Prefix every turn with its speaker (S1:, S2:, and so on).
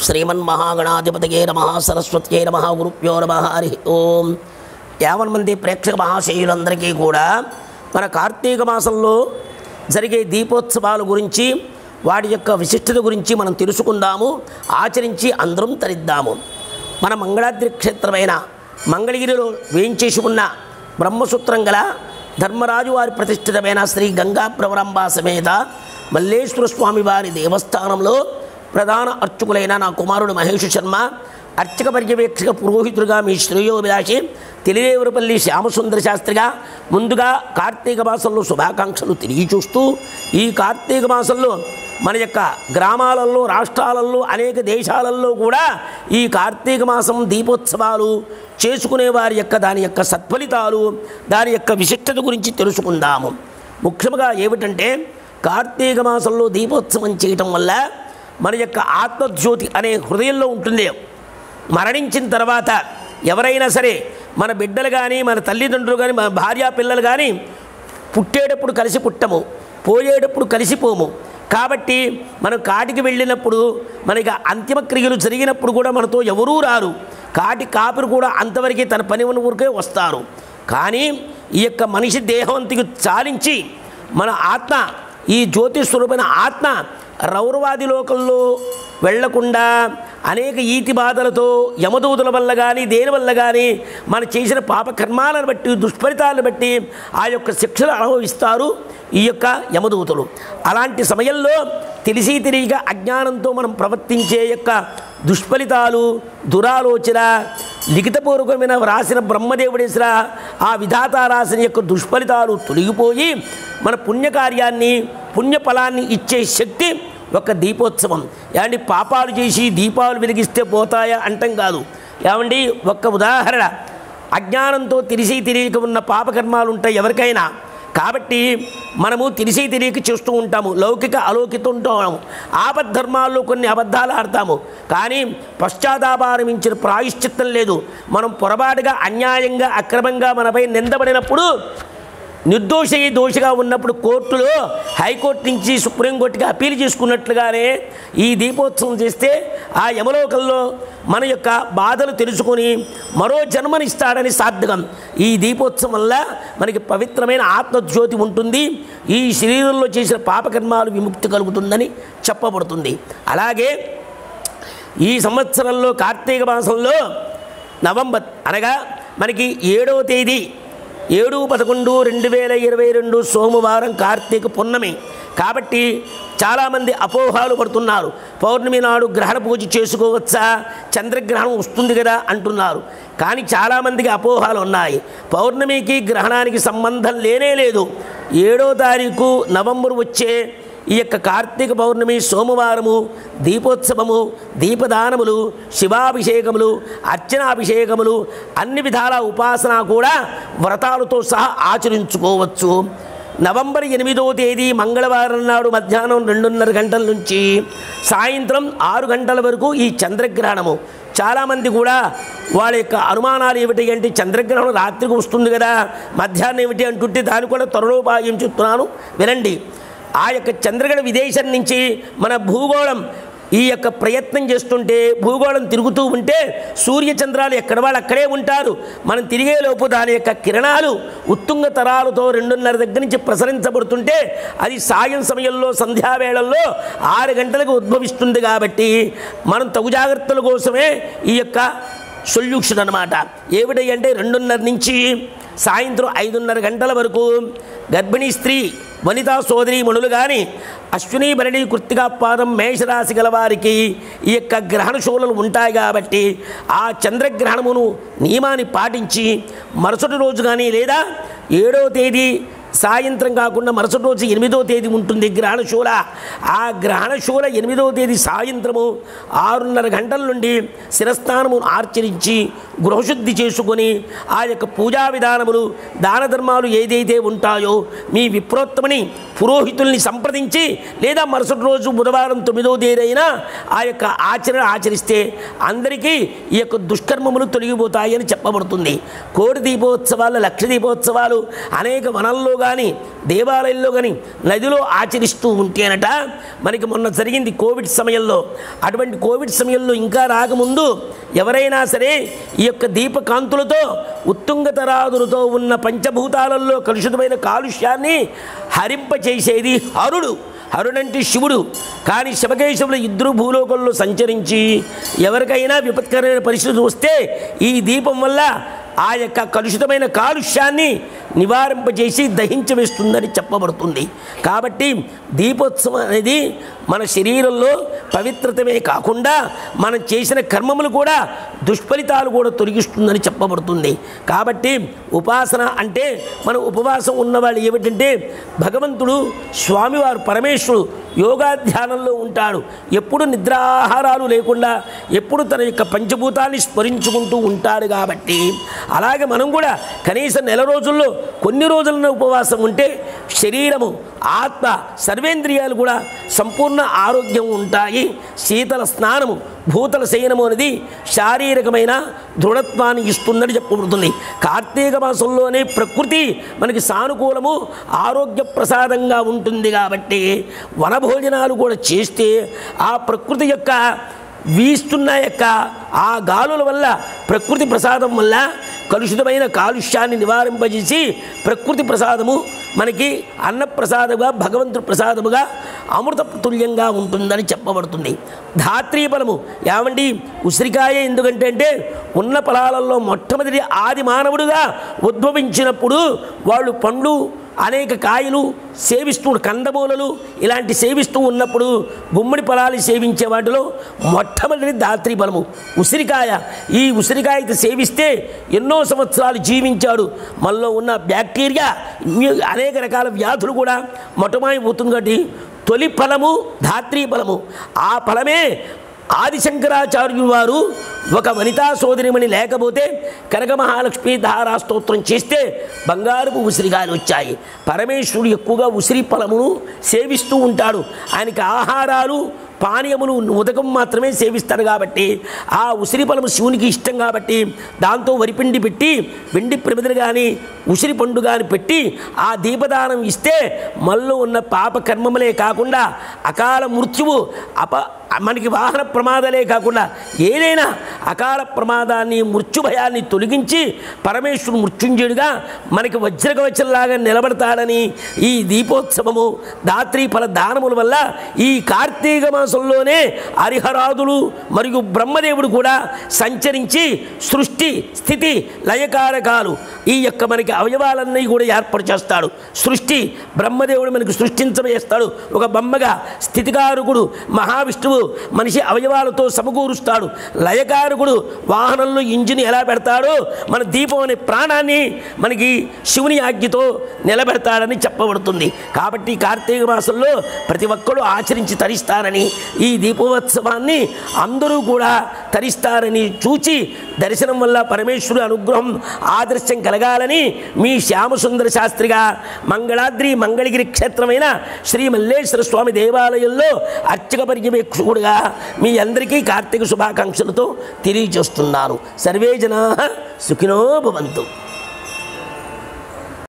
S1: శ్రీమన్మహాగణాధిపతయే నమ సరస్వత్యే నమ గురుభ్యో నమ హరి ఓం యావన్ మంది ప్రేక్షక మహాశయులందరికీ కూడా మన కార్తీక మాసంలో జరిగే దీపోత్సవాల గురించి వాటి యొక్క విశిష్టత గురించి మనం తెలుసుకుందాము ఆచరించి అందరం తరిద్దాము మన మంగళాద్రి క్షేత్రమైన మంగళగిరిలో వేయించేసి ఉన్న బ్రహ్మసూత్రం గల ధర్మరాజు వారి ప్రతిష్ఠితమైన శ్రీ గంగా ప్రవరంబ సమేత మల్లేశ్వర స్వామి వారి దేవస్థానంలో ప్రధాన అర్చకులైన నా కుమారుడు మహేష్ శర్మ అర్చక పర్యవేక్షక పురోహితుడిగా మీ శ్రేయోభిలాషి తెలియవరపల్లి శ్యామసుందర శాస్త్రిగా ముందుగా కార్తీక మాసంలో శుభాకాంక్షలు తెలియచూస్తూ ఈ కార్తీక మాసంలో మన యొక్క గ్రామాలలో రాష్ట్రాలలో అనేక దేశాలలో కూడా ఈ కార్తీక మాసం దీపోత్సవాలు చేసుకునే వారి యొక్క దాని యొక్క సత్ఫలితాలు దాని యొక్క విశిష్టత గురించి తెలుసుకుందాము ముఖ్యంగా ఏమిటంటే కార్తీక మాసంలో దీపోత్సవం చేయటం వల్ల మన యొక్క ఆత్మజ్యోతి అనే హృదయంలో ఉంటుంది మరణించిన తర్వాత ఎవరైనా సరే మన బిడ్డలు కానీ మన తల్లిదండ్రులు కానీ మన భార్యా పిల్లలు కానీ పుట్టేటప్పుడు కలిసి పుట్టము పోయేటప్పుడు కలిసిపోము కాబట్టి మనం కాటికి వెళ్ళినప్పుడు మనకి అంతిమ క్రియలు జరిగినప్పుడు కూడా మనతో ఎవరూ రారు కాటి కాపురు కూడా అంతవరకే తన పని ఉన్న ఊరికే వస్తారు కానీ ఈ యొక్క మనిషి దేహవంతికి చాలించి మన ఆత్మ ఈ జ్యోతి స్వరూపమైన ఆత్మ రౌరవాది లోకంలో వెళ్లకుండా అనేక ఈతి బాధలతో యమదూతుల వల్ల కానీ దేని వల్ల కానీ మన చేసిన పాప కర్మాలను బట్టి దుష్ఫలితాలను బట్టి ఆ యొక్క శిక్షలు అనుభవిస్తారు ఈ యొక్క యమదూతులు అలాంటి సమయంలో తెలిసి తెలియక అజ్ఞానంతో మనం ప్రవర్తించే యొక్క దుష్ఫలితాలు దురాలోచన లిఖితపూర్వకమైన రాసిన బ్రహ్మదేవుడేసిన ఆ విధాత రాసిన యొక్క దుష్ఫలితాలు తొలగిపోయి మన పుణ్యకార్యాన్ని పుణ్యఫలాన్ని ఇచ్చే శక్తి ఒక దీపోత్సవం ఏమండి పాపాలు చేసి దీపాలు వెలిగిస్తే పోతాయా అంటం కాదు ఏమండి ఒక్క ఉదాహరణ అజ్ఞానంతో తెలిసి తెలియక ఉన్న పాపకర్మాలు ఉంటాయి ఎవరికైనా కాబట్టి మనము తెలిసి తెలియక చేస్తూ ఉంటాము లౌకిక అలౌకిక ఉంటాము ఆపద్ధర్మాల్లో కొన్ని అబద్ధాలు ఆడతాము కానీ పశ్చాత్తాపారమించిన ప్రాయశ్చిత్తం లేదు మనం పొరపాటుగా అన్యాయంగా అక్రమంగా మనపై నిందబడినప్పుడు నిర్దోషి దోషిగా ఉన్నప్పుడు కోర్టులో హైకోర్టు నుంచి సుప్రీంకోర్టుకి అప్పీల్ చేసుకున్నట్లుగానే ఈ దీపోత్సవం చేస్తే ఆ యమలోకంలో మన యొక్క బాధలు తెలుసుకొని మరో జన్మనిస్తాడని సార్థకం ఈ దీపోత్సవం వల్ల మనకి పవిత్రమైన ఆత్మజ్యోతి ఉంటుంది ఈ శరీరంలో చేసిన పాపకర్మాలు విముక్తి కలుగుతుందని చెప్పబడుతుంది అలాగే ఈ సంవత్సరంలో కార్తీక మాసంలో నవంబర్ అనగా మనకి ఏడవ తేదీ ఏడు పదకొండు రెండు వేల ఇరవై రెండు సోమవారం కార్తీక పున్నమి కాబట్టి చాలామంది అపోహాలు పడుతున్నారు పౌర్ణమి నాడు గ్రహణ పూజ చేసుకోవచ్చా చంద్రగ్రహణం వస్తుంది కదా అంటున్నారు కానీ చాలామందికి అపోహాలు ఉన్నాయి పౌర్ణమికి గ్రహణానికి సంబంధం లేనే లేదు ఏడో తారీఖు నవంబర్ వచ్చే ఈ యొక్క కార్తీక పౌర్ణమి సోమవారము దీపోత్సవము దీపదానములు శివాభిషేకములు అర్చనాభిషేకములు అన్ని విధాల ఉపాసన కూడా వ్రతాలతో సహా ఆచరించుకోవచ్చు నవంబర్ ఎనిమిదో తేదీ మంగళవారం నాడు మధ్యాహ్నం రెండున్నర గంటల నుంచి సాయంత్రం ఆరు గంటల వరకు ఈ చంద్రగ్రహణము చాలామంది కూడా వాళ్ళ యొక్క అనుమానాలు ఏమిటి అంటే చంద్రగ్రహణం రాత్రికి వస్తుంది కదా మధ్యాహ్నం ఏమిటి అంటుంటే దాన్ని కూడా త్వరలోపాయం చెప్తున్నాను వినండి ఆ యొక్క చంద్రగ్రహణ విదేశం నుంచి మన భూగోళం ఈ యొక్క ప్రయత్నం చేస్తుంటే భూగోళం తిరుగుతూ ఉంటే సూర్యచంద్రాలు ఎక్కడ వాళ్ళు అక్కడే ఉంటారు మనం తిరిగేలోపు దాని యొక్క కిరణాలు ఉత్తుంగ తరాలతో రెండున్నర దగ్గర నుంచి ప్రసరించబడుతుంటే అది సాయం సమయంలో సంధ్యావేళల్లో ఆరు గంటలకు ఉద్భవిస్తుంది కాబట్టి మనం తగు జాగ్రత్తల కోసమే ఈ యొక్క సొల్యూషన్ అనమాట ఏమిటి అంటే రెండున్నర నుంచి సాయంత్రం ఐదున్నర గంటల వరకు గర్భిణీ స్త్రీ వనితా సోదరి మణులు కానీ అశ్విని భరణి కృత్తిగా పాదం మేషరాశి గల వారికి ఈ యొక్క గ్రహణ శూలలు ఉంటాయి కాబట్టి ఆ చంద్రగ్రహణమును నియమాన్ని పాటించి మరుసటి రోజు కానీ లేదా ఏడవ తేదీ సాయంత్రం కాకుండా మరుసటి రోజు ఎనిమిదో తేదీ ఉంటుంది గ్రహణశూల ఆ గ్రహణశూల ఎనిమిదో తేదీ సాయంత్రము ఆరున్నర గంటల నుండి శిరస్థానము ఆచరించి గృహశుద్ధి చేసుకొని ఆ యొక్క పూజా విధానములు దాన ధర్మాలు ఏదైతే ఉంటాయో మీ విప్రోత్తమని పురోహితుల్ని సంప్రదించి లేదా మరుసటి రోజు బుధవారం తొమ్మిదో తేదీ అయినా ఆ యొక్క ఆచరణ ఆచరిస్తే అందరికీ ఈ యొక్క దుష్కర్మములు తొలగిపోతాయని చెప్పబడుతుంది కోడి దీపోత్సవాలు లక్ష దీపోత్సవాలు అనేక వనంలో కానీ దేవాలయంలో కానీ నదిలో ఆచరిస్తూ ఉంటేనట మనకి మొన్న జరిగింది కోవిడ్ సమయంలో అటువంటి కోవిడ్ సమయంలో ఇంకా రాకముందు ఎవరైనా సరే ఈ యొక్క దీపకాంతులతో ఉత్తుంగతరాదులతో ఉన్న పంచభూతాలలో కలుషితమైన కాలుష్యాన్ని హరింపచేసేది హరుడు హరుడంటే శివుడు కానీ శివకేశవులు ఇద్దరు భూలోకంలో సంచరించి ఎవరికైనా విపత్కరమైన పరిస్థితి వస్తే ఈ దీపం వల్ల ఆ యొక్క కలుషితమైన కాలుష్యాన్ని నివారింపజేసి దహించవేస్తుందని చెప్పబడుతుంది కాబట్టి దీపోత్సవం అనేది మన శరీరంలో పవిత్రతమే కాకుండా మనం చేసిన కర్మములు కూడా దుష్ఫలితాలు కూడా తొలగిస్తుందని చెప్పబడుతుంది కాబట్టి ఉపాసన అంటే మన ఉపవాసం ఉన్నవాళ్ళు ఏమిటంటే భగవంతుడు స్వామివారు పరమేశ్వరుడు యోగా ధ్యానంలో ఉంటాడు ఎప్పుడు నిద్రాహారాలు లేకుండా ఎప్పుడు తన యొక్క పంచభూతాన్ని స్మరించుకుంటూ ఉంటాడు కాబట్టి అలాగే మనం కూడా కనీసం నెల రోజుల్లో కొన్ని రోజులను ఉపవాసం ఉంటే శరీరము ఆత్మ సర్వేంద్రియాలు కూడా సంపూర్ణ ఆరోగ్యం ఉంటాయి శీతల స్నానము భూతల శయనము అనేది శారీరకమైన దృఢత్వాన్ని ఇస్తుందని చెప్పబడుతుంది కార్తీక మాసంలోనే ప్రకృతి మనకి సానుకూలము ఆరోగ్య ప్రసాదంగా ఉంటుంది కాబట్టి వనభోజనాలు కూడా చేస్తే ఆ ప్రకృతి యొక్క వీస్తున్న యొక్క ఆ గాలుల వల్ల ప్రకృతి ప్రసాదం వల్ల కలుషితమైన కాలుష్యాన్ని నివారింపజేసి ప్రకృతి ప్రసాదము మనకి అన్నప్రసాదముగా భగవంతుడి ప్రసాదముగా అమృత తుల్యంగా ఉంటుందని చెప్పబడుతుంది ధాత్రీ ఫలము ఏమండి ఉసిరికాయ ఎందుకంటే అంటే ఉన్న ఫలాలలో మొట్టమొదటి ఆది మానవుడుగా ఉద్భవించినప్పుడు వాళ్ళు పండ్లు అనేక కాయలు సేవిస్తూ కందమూలలు ఇలాంటి సేవిస్తూ ఉన్నప్పుడు గుమ్మడి ఫలాలు సేవించే వాటిలో మొట్టమొదటి దాత్రి ఫలము ఉసిరికాయ ఈ ఉసిరికాయ సేవిస్తే ఎన్నో సంవత్సరాలు జీవించాడు మనలో ఉన్న బ్యాక్టీరియా ఇమ్యూ- అనేక రకాల వ్యాధులు కూడా మొట్టమాయిపోతుంది కాబట్టి తొలి ఫలము ధాత్రీ ఫలము ఆ ఫలమే ఆదిశంకరాచార్యులు వారు ఒక వనితా సోదరిమణి లేకపోతే కనక మహాలక్ష్మి ధారా స్తోత్రం చేస్తే బంగారుపు ఉసిరిగాయలు వచ్చాయి పరమేశ్వరుడు ఎక్కువగా ఉసిరి ఫలమును సేవిస్తూ ఉంటాడు ఆయనకి ఆహారాలు పానీయములు ఉదకం మాత్రమే సేవిస్తాడు కాబట్టి ఆ ఉసిరి ఫలము శివునికి ఇష్టం కాబట్టి దాంతో వరిపిండి పెట్టి వెండి ప్రమిదలు కానీ ఉసిరి పండు కానీ పెట్టి ఆ దీపదానం ఇస్తే మళ్ళీ ఉన్న పాప కర్మములే కాకుండా అకాల మృత్యువు అప మనకి వాహన ప్రమాదాలే కాకుండా ఏదైనా అకాల ప్రమాదాన్ని మృత్యు భయాన్ని తొలగించి పరమేశ్వరుడు మృత్యుంజయుడిగా మనకి వజ్రకవచంలాగా నిలబడతాడని ఈ దీపోత్సవము దాత్రి ఫల దానముల వల్ల ఈ కార్తీక మాసంలోనే హరిహరాదులు మరియు బ్రహ్మదేవుడు కూడా సంచరించి సృష్టి స్థితి లయకారకాలు ఈ యొక్క మనకి అవయవాలన్నీ కూడా ఏర్పాటు చేస్తాడు సృష్టి బ్రహ్మదేవుడు మనకి సృష్టించవేస్తాడు ఒక బొమ్మగా స్థితికారకుడు మహావిష్ణువు మనిషి అవయవాలతో సమకూరుస్తాడు లయకారకుడు వాహనంలో ఇంజిన్ ఎలా పెడతాడో మన దీపం అనే ప్రాణాన్ని మనకి శివుని ఆజ్ఞతో నిలబెడతాడని చెప్పబడుతుంది కాబట్టి కార్తీక మాసంలో ప్రతి ఒక్కరూ ఆచరించి తరిస్తారని ఈ దీపోత్సవాన్ని అందరూ కూడా తరిస్తారని చూచి దర్శనం వల్ల పరమేశ్వరుడు అనుగ్రహం ఆదర్శం కలగాలని మీ శ్యామసుందర శాస్త్రిగా మంగళాద్రి మంగళగిరి క్షేత్రమైన శ్రీ మల్లేశ్వర స్వామి దేవాలయంలో అర్చక పర్యవేక్షకుడుగా మీ అందరికీ కార్తీక శుభాకాంక్షలతో తెలియజేస్తున్నాను సర్వే జనా సుఖినో భవంతు